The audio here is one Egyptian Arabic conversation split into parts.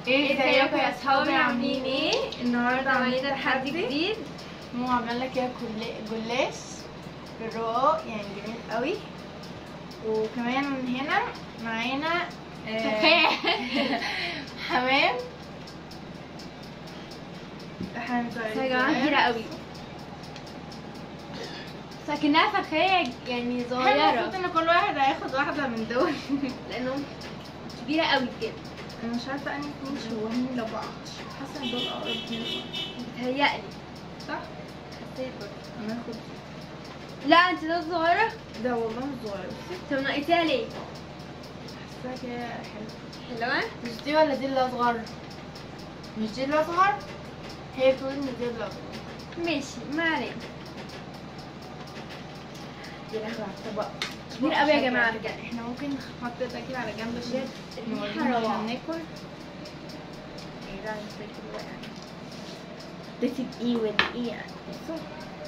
ايه ازيكم يا اصحابي عاملين ايه النهارده عملنا تحدي جديد مو عملنا كده كل- جلاش بالرقاق يعني جميل قوي وكمان هنا معانا آه، حمام احنا بس يا جماعه كبيره قوي ساكنها فرخية يعني احنا المفروض صغيرة ان كل واحد هياخد واحدة من دول لأنه كبيرة قوي بجد انا مش عارفة انهي اتنين شبهين لبعض حاسة ان دول اقرب اتنين لبعض بتهيألي صح؟ حسيت برضه انا هاخد لا انت ده صغيرة ده والله مش صغير بس طب ناقصيها ليه؟ حاساها كده حلوة حلوة؟ مش دي ولا دي اللي اصغر مش دي اللي اصغر هي بتقول ان دي اللي اصغر ماشي ما علينا دي لحظة على الطبق كبير قوي يا جماعة بجد احنا ممكن نحط ده كده على جنب عشان بجد نوريهم الريحة واحنا روعة بناكل ايه ده مش باكل بقى يعني ده تبقي ودقيقة يعني بصوا.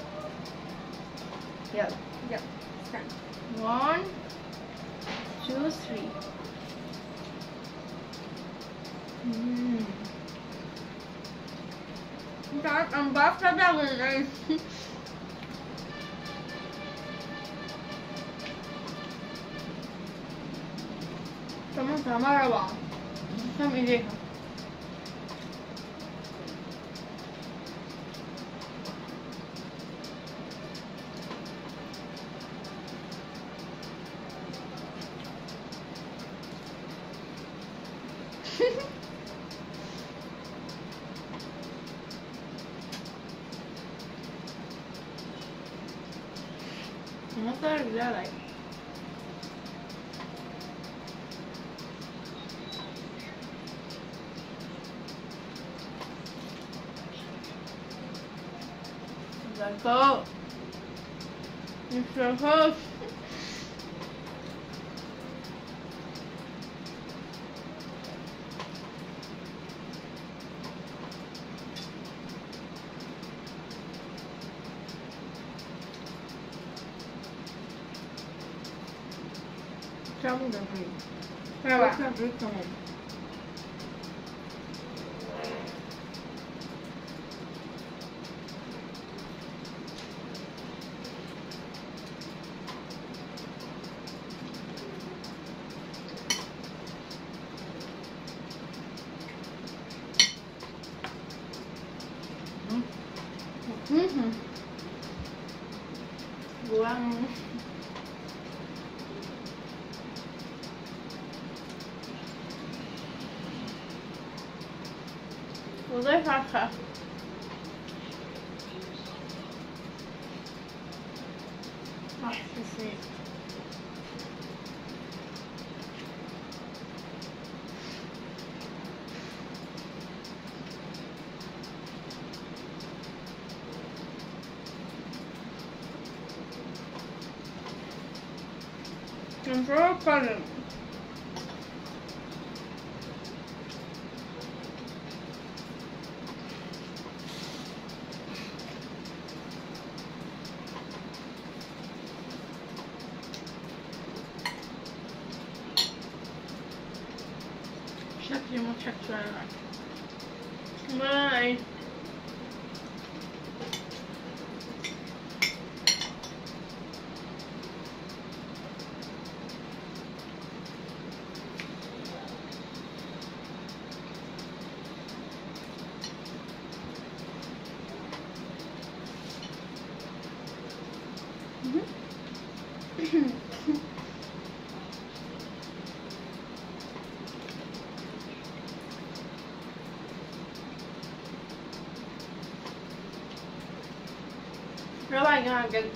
يلا يلا استنى 1 2 3 مم. انت عارف انا بعرف ابلع ولا ايه؟ طبعا طعمها روعة تسلم ايديها مثلا رجالة فوق مش فوق طعمه جميل روعة فكرة بريك كمان مهم. جواه والله فرخة محسسين المفروض اتكلم شكلي مضحك شوية باي روعة يا جماعة بجد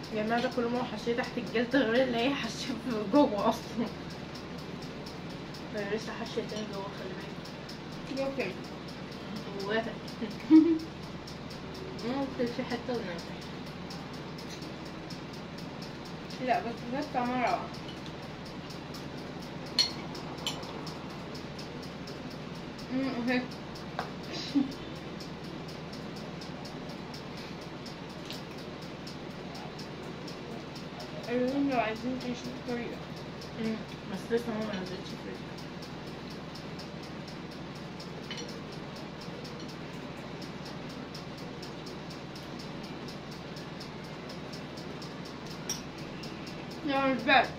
يا جماعة ده كله ما هو حشيه تحت الجلد غير اللي هي حشيه في جوه اصلا انا لسه حاشيه تاني جوه خلي بالك اوكي جواها ممكن في حتة ونازل لا بس بس طعمها روعة امم اوكي قالوا لو عايزين تعيشوا الطريقة بس لسه ماما ما نزلتش فريك لا مش بعد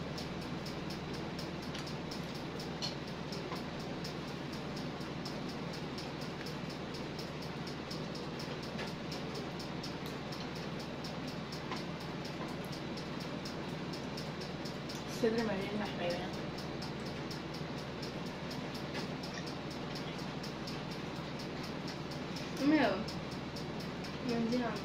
الصدر مليان لحمة يا جماعة. ماله جامدين عم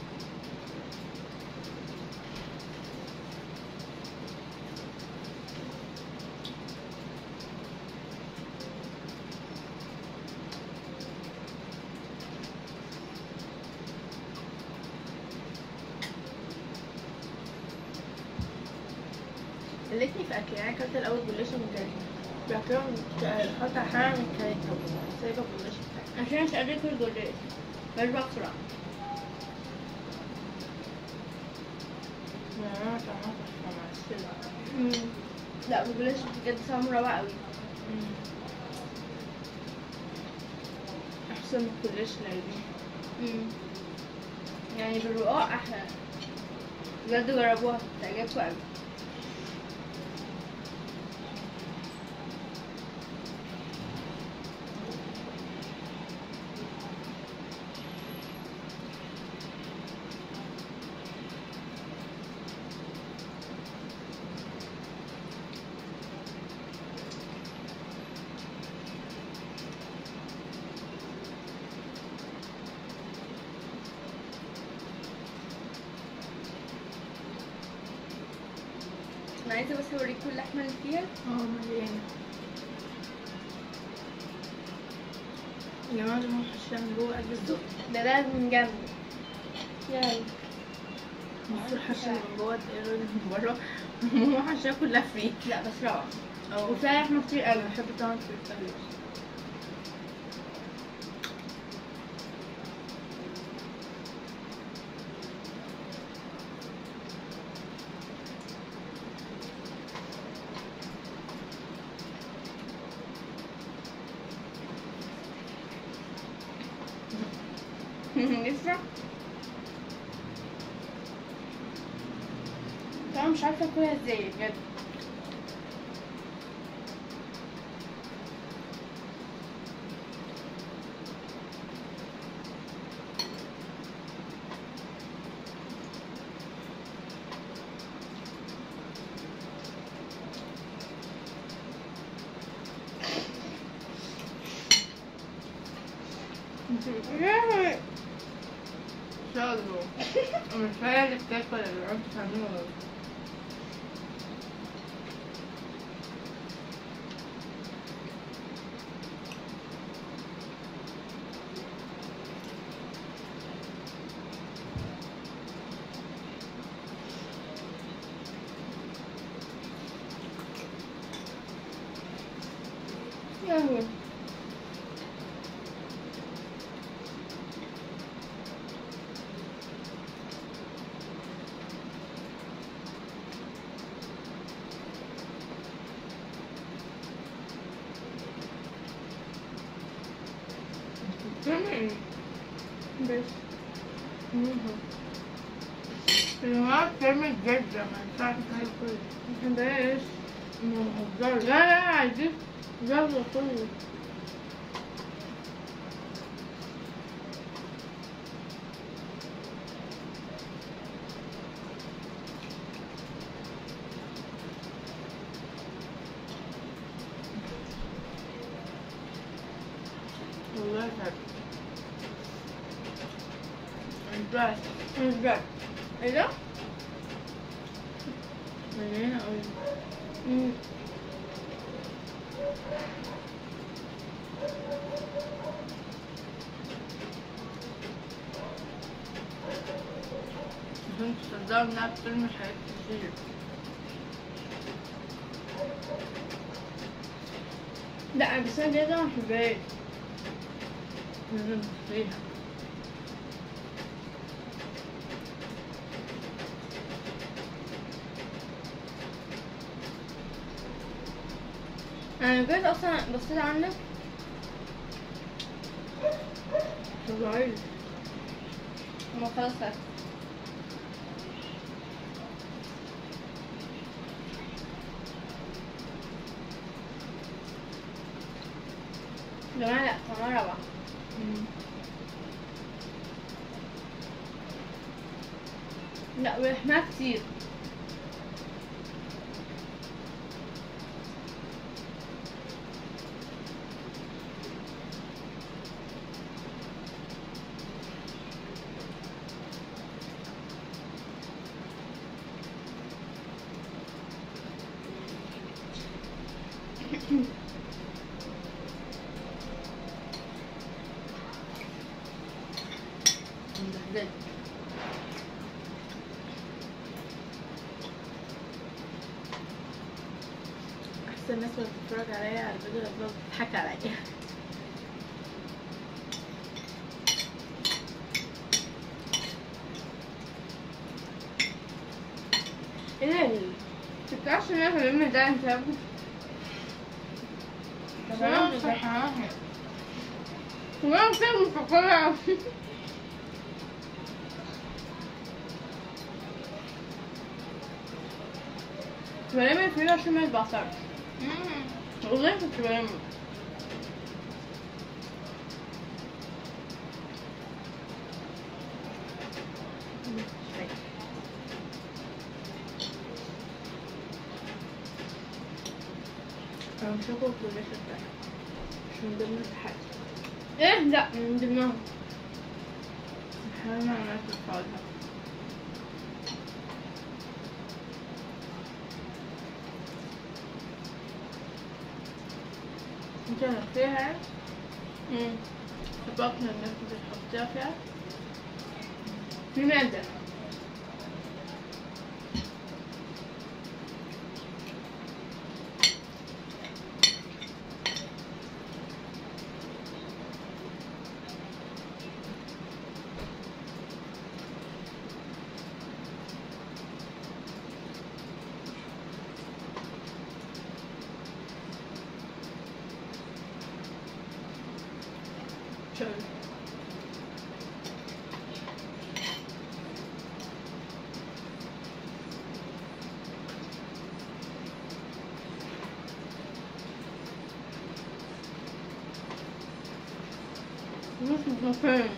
قلتني في اكل يعني اكلت الاول جلاش من كاري بعد كده قمت حاطه حاجه من كاري سايبه الجلاش بتاعي عشان مش قادرة اكل جلاش بشبع بسرعة يا جماعه طعمها تحفه مع السلة لا الجلاش بجد طعمه روعة قوي احسن من الجلاش العادي يعني بالرقاق احلى بجد جربوها تعجبكم قوي انا عايزه بس اوريكم اللحمه اللي فيها اه مليانه يا جماعه ده ماما حشاها من جوه قلب الزق ده ده من جنب يلا المفروض حشاها من جوه الدقيق من بره ماما حشاها كلها فريك لا بس روعه اه وفيها لحمه كتير قوي بحب طعم الفريك قوي لسه طبعا مش عارفه اكلها ازاي بجد ان شاء الله مش هي اللي بتاكل اللي بيقعدوا تعملوا يلا بس يا جماعة بتعمل جدة ما ينفعش تاكل مبحبهاش ما بهزرش لا لا عايزين يلا كله والله تعبت مش بس مش بقى ايه ده؟ مليانة أوي مم. عشان تصدقوا إنها بترمي حاجات كتير لا بس انا ده ما بحبهاش لازم تشتريها انا جيت اصلا بصيت عندك طبيعي ما خلاص فات جماعة لا كمان رابعة لا ولحمها كتير مبهدلة أحسن ناس وهي بتتفرج عليا على الفيديو اللي بتضحك عليا ايه ده متفكرش ان انا في الفيلم ده انت تمام صح وانا كده مفكرة بلم فيه عشان ما يتبعترش والله كنت بلم أنا مش هاكل كل ده مش من ضمن الحاجة ايه لا من ضمنهم الحاجة أنا ناكل فاضها انت فيها مم. في بطن الناس بتحطيها فيها في مادة شو مش مفهوم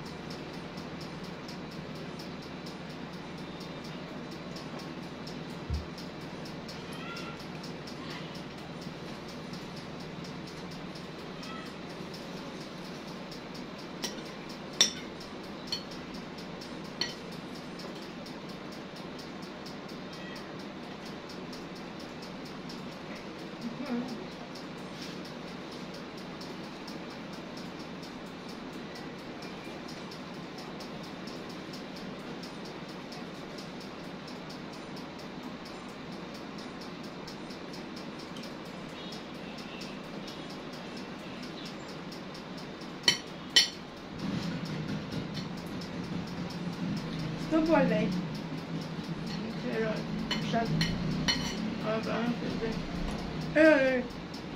ستوب ولا ايه؟ ايه رأيك؟ مش عارفة انا بعمل ازاي ايه ايه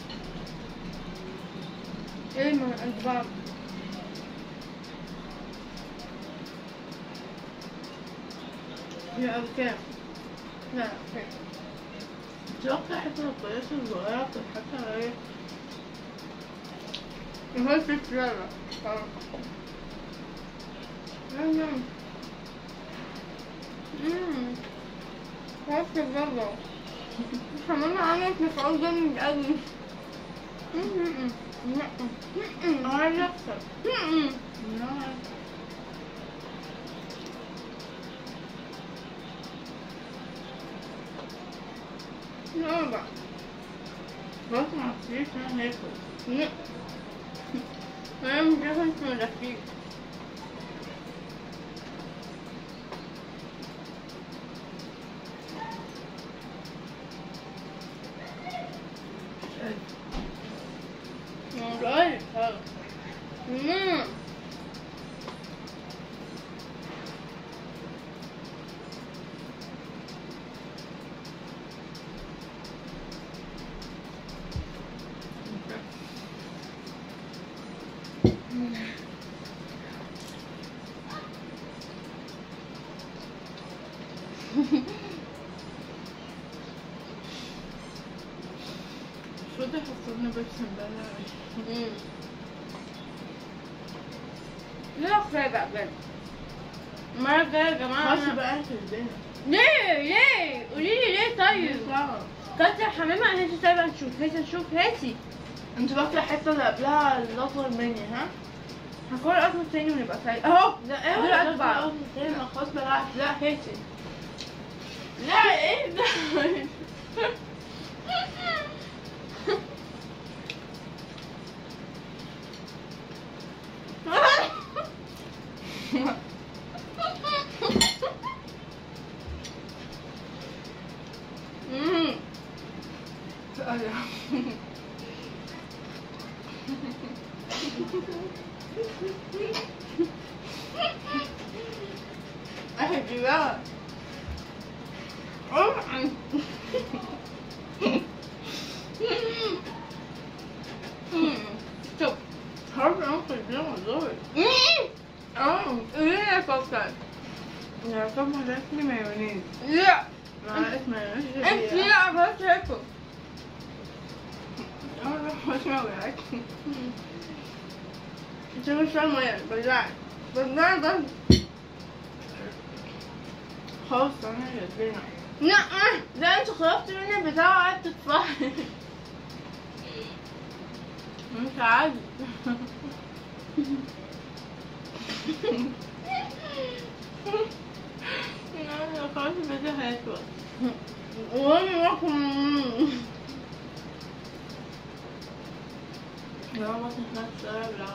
ايه ما انت بعض هي قد كام؟ لا لا اوكي دي اكتر حتة القياس الصغيرة بتتحط على ايه؟ هو الفلفل لا لا طبعا. مم. مم. عارف برضه كمان عملت مفعول جامد قوي مم. مم. عايزة اكتر مم. لا بقى خلاص ما عرفتيش انا هاكل لا. انا مش عارفه انت ما دفيش والله خلاص مم. صوتي حصلني بس امبارح مم. لا كفايه بقى بجد المرة الجاية يا جماعة خلاص أنا- بقى انت الدنيا ليه ليه قولي لي ليه طيب كاتر حمامة هاتي طيب هنشوف هاتي نشوف هاتي انت باكله الحته اللي قبلها اللي اطول مني ها؟ هاكل اكل تاني ونبقى سعيد اهو لا دول ايه أتبع. ده تاني ما خلاص بلعت لا هاتي لا ايه ده امم اهدي بقى شوف خلاص انا في الدنيا والله اه قولي لي يا كوكر يا طب ما ده اسمي مايونيز لا مع اسم مايونيز انت لا بس هيك اه مش موجعك انت مش فاهمه يعني بلعت بلعت بس خلاص انا جدنا لا ده انت خرجت مني البتاع وقعدت تتفرج مش عادي لا خلاص بدي هيطول وانا رقم لا ما تخلص لا لا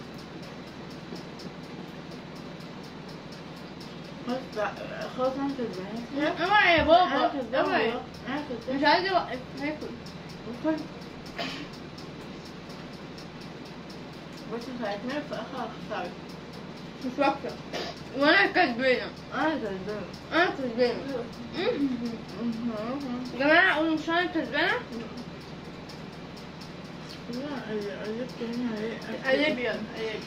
خلاص بقى خلاص انا كسبانة اوعى يا انا بابا كسبانة اوعى والله. انا كسبانة مش عايزه اوقف هاكل وكل بس ساعتين في اخر خسارة مش فاكره وانا كسبانه انا كسبانة انا كسبانه يا جماعه اقول مش انا كسبانه لا قلبت هنا ايه قلب يلا قلب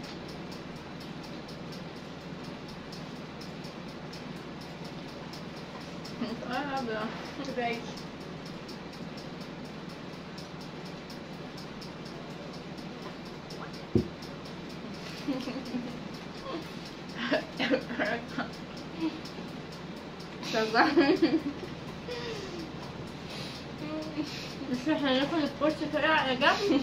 انا ابدا بعيش مش احنا ناكل الكرسي كده على جنب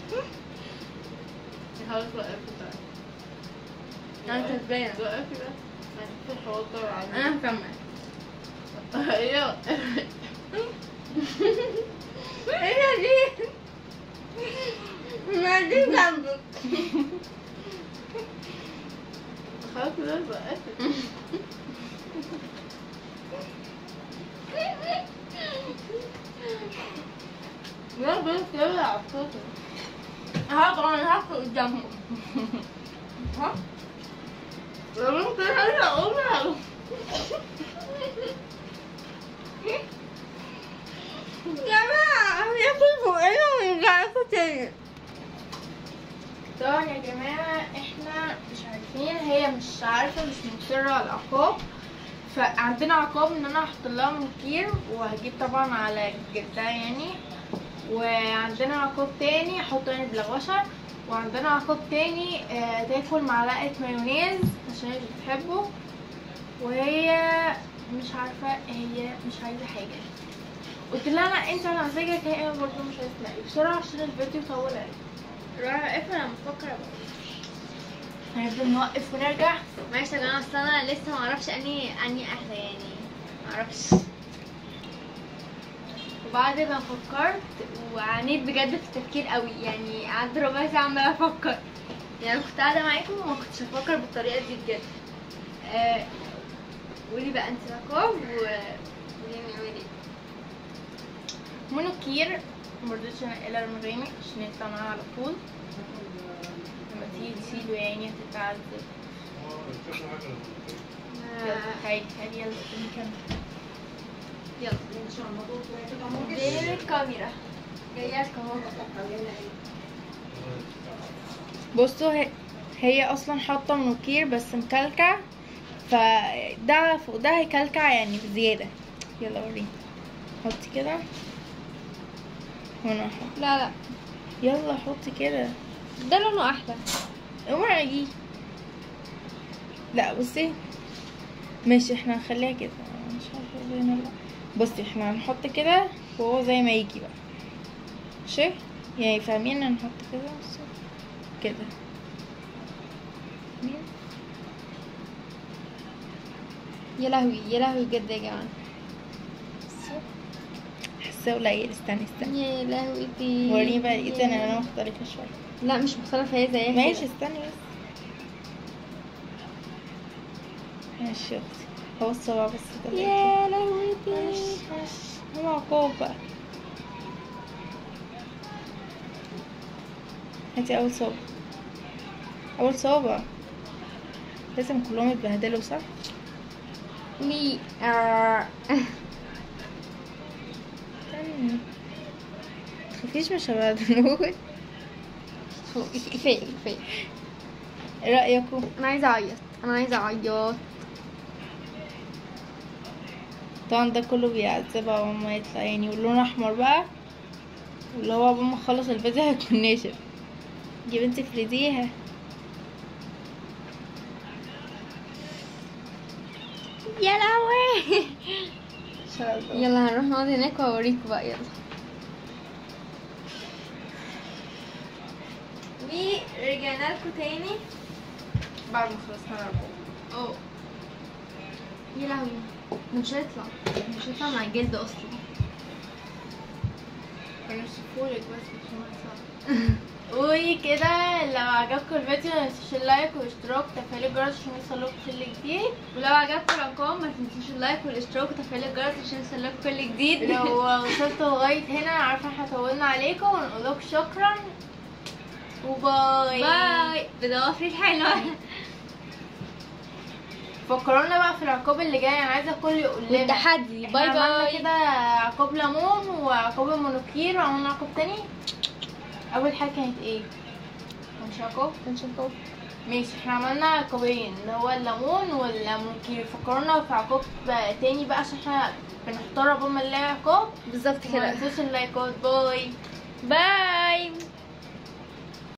خلاص وقفت انا كسبانه وقفت بس ما تفتح وتدور على انا مكمل ايوه ايه دي ما دي جنبك خلاص بس وقفت لا بس كده عطوطة هاخد انا هاخد قدامهم ها لا ممكن هرجع اقولها يا جماعة ياكل فوقنا ويرجع ياكل تاني طبعا يا جماعة احنا مش عارفين هي مش عارفة مش مصرة على العقاب فعندنا عقاب ان انا هحط لها منكير وهجيب طبعا على جلدها يعني وعندنا عقاب تاني احط يعني بلغوشة وعندنا عقاب تاني آه تاكل معلقة مايونيز عشان هي بتحبه وهي مش عارفة هي مش عايزة حاجة قلت لها لا انت على مزاجك هي برضه مش عايزة تلاقي بسرعة عشان الفيديو طول عليك رايحة اقفل انا مفكرة بقى هنفضل نوقف ونرجع معلش يا جماعه اصل انا لسه ما اعرفش اني اني احلى يعني ما اعرفش وبعد ما فكرت وعانيت بجد في التفكير قوي يعني قعدت ربع ساعه عماله افكر يعني كنت قاعده معاكم وما كنتش افكر بالطريقه دي بجد آه، قولي بقى انت عقاب و قولي نعمل ايه مونوكير مرضتش انقلها المغامق عشان يطلع معاها على طول لما تيجي تشيله يعني هتتعذب يلا آه، تعالي تعالي يلا نكمل يلا فين الكاميرا جايه الكاميرا بصوا هي, هي اصلا حاطه منوكير بس مكلكع فده فوق ده هيكلكع يعني بزياده يلا وريني حطي كده وانا احط لا لا يلا حطي كده ده لونه احلى اوعي لا بصي ماشي احنا هنخليها كده مش عارفه باينه ولا لا بصي احنا هنحط كده وهو زي ما يجي بقى ماشي يعني فاهمين هنحط كده بصي كده فاهمين؟ يا لهوي يا لهوي بجد يا جماعه حاسه قليل استني استني يا لهوي دي وريني بقى ايه تاني انا مختلفه شويه لا مش مختلفه هي زيها ماشي كده. استني بس ماشي يا اختي هو الصباع بس ده يا لهوي دي ماشي ماشي هو عقاب بقى هاتي اول صوبة اول صوبة لازم كلهم يتبهدلوا صح لي آه. استني متخافيش مش هبهدلوك كفايه كفايه ايه رأيكم انا عايزه اعيط انا عايزه اعيط طبعا ده كله بيعذبها اول ما يطلع يعني واللون احمر بقى واللي هو اول ما اخلص الفيديو هيكون ناشف يا بنتي افرديها يا لهوي يلا هنروح نقعد هناك واوريكم بقى يلا ورجعنا لكم تاني بعد ما خلصنا العقاب اه يا لهوي ده مش هيطلع مش هيطلع مع الجلد اصلا كانوا يشوفولك بس مش هما وكده لو عجبكم الفيديو متنسوش اللايك والاشتراك وتفعيل الجرس عشان يوصلكم كل جديد ولو عجبكم الارقام ما تنسوش اللايك والاشتراك وتفعيل الجرس عشان يوصلكم كل جديد لو وصلتوا لغاية هنا عارفة احنا طولنا عليكم ونقول لكم شكرا وباي باي بضوافري الحلوه فكرونا بقى في العقاب اللي جاي انا عايزة الكل يقول لنا والتحدي احنا باي عملنا باي كده عقاب ليمون وعقاب المونوكير وعملنا عقاب تاني اول حاجة كانت ايه؟ مش عقاب؟ نشوفكم ماشي احنا عملنا عقابين اللي هو الليمون والمونوكير فكرونا في عقاب بقى تاني بقى عشان احنا بنحتار قبل ما نلاقي عقاب بالظبط ما كده تنسوش اللايكات باي باي